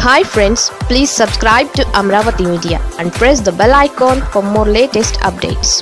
hi friends please subscribe to Amaravati media and press the bell icon for more latest updates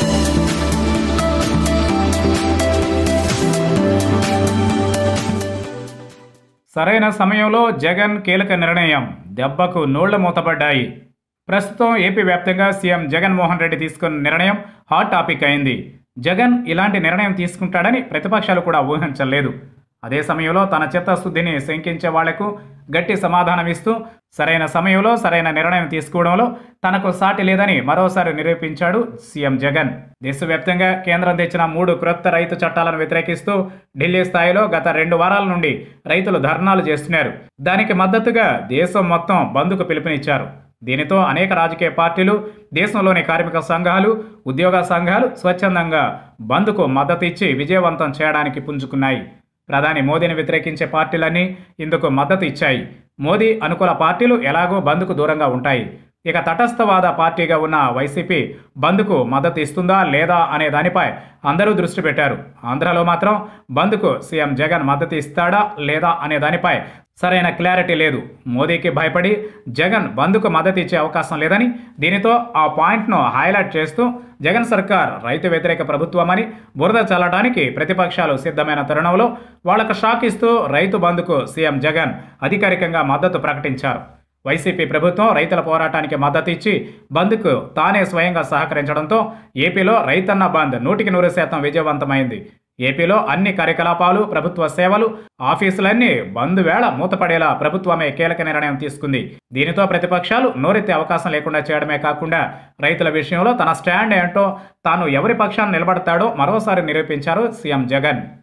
సరైన సమయంలో జగన్ కీలక నిర్ణయం దెబ్బకు నోళ్ల మూతపడ్డాయి ప్రస్తుతం ఏపీ వ్యాప్తంగా సీఎం జగన్మోహన్ రెడ్డి తీసుకున్న నిర్ణయం హాట్ టాపిక్ అయింది జగన్ ఇలాంటి నిర్ణయం తీసుకుంటాడని ప్రతిపక్షాలు కూడా ఊహించలేదు అదే సమయంలో తన చిత్తశుద్ధిని శంకించే వాళ్లకు గట్టి సమాధానం ఇస్తూ సరైన సమయంలో సరైన నిర్ణయం తీసుకోవడంలో తనకు సాటి లేదని మరోసారి నిరూపించాడు సీఎం జగన్ దేశవ్యాప్తంగా కేంద్రం తెచ్చిన మూడు క్రొత్త రైతు చట్టాలను వ్యతిరేకిస్తూ ఢిల్లీ స్థాయిలో గత రెండు వారాల నుండి రైతులు ధర్నాలు చేస్తున్నారు దానికి మద్దతుగా దేశం మొత్తం బంద్కు పిలుపునిచ్చారు దీనితో అనేక రాజకీయ పార్టీలు దేశంలోని కార్మిక సంఘాలు ఉద్యోగ సంఘాలు స్వచ్ఛందంగా బంద్కు మద్దతు ఇచ్చి విజయవంతం చేయడానికి పుంజుకున్నాయి ప్రధాని మోదీని వ్యతిరేకించే పార్టీలన్నీ ఇందుకు మద్దతు ఇచ్చాయి మోదీ అనుకూల పార్టీలు ఎలాగో బంద్కు దూరంగా ఉంటాయి ఇక తటస్థవాద పార్టీగా ఉన్న వైసీపీ బంద్కు మద్దతు ఇస్తుందా లేదా అనే దానిపై అందరూ దృష్టి పెట్టారు ఆంధ్రాలో మాత్రం బంద్కు సీఎం జగన్ మద్దతు ఇస్తాడా లేదా అనే దానిపై సరైన క్లారిటీ లేదు మోదీకి భయపడి జగన్ బంద్కు మద్దతు ఇచ్చే అవకాశం లేదని దీనితో ఆ పాయింట్ను హైలైట్ చేస్తూ జగన్ సర్కార్ రైతు వ్యతిరేక ప్రభుత్వమని బురద చల్లడానికి ప్రతిపక్షాలు సిద్ధమైన తరుణంలో వాళ్లకు షాక్ ఇస్తూ రైతు బంద్కు సీఎం జగన్ అధికారికంగా మద్దతు ప్రకటించారు వైసీపీ ప్రభుత్వం రైతుల పోరాటానికి మద్దతు ఇచ్చి బంద్కు తానే స్వయంగా సహకరించడంతో ఏపీలో రైతన్న బంద్ నూటికి నూరు శాతం విజయవంతమైంది ఏపీలో అన్ని కార్యకలాపాలు ప్రభుత్వ సేవలు ఆఫీసులన్నీ బంద్ వేళ మూతపడేలా ప్రభుత్వమే కీలక నిర్ణయం తీసుకుంది దీనితో ప్రతిపక్షాలు నోరెత్తే అవకాశం లేకుండా చేయడమే కాకుండా రైతుల విషయంలో తన స్టాండ్ ఏంటో తాను ఎవరి పక్షాన్ని నిలబడతాడో మరోసారి నిరూపించారు సీఎం జగన్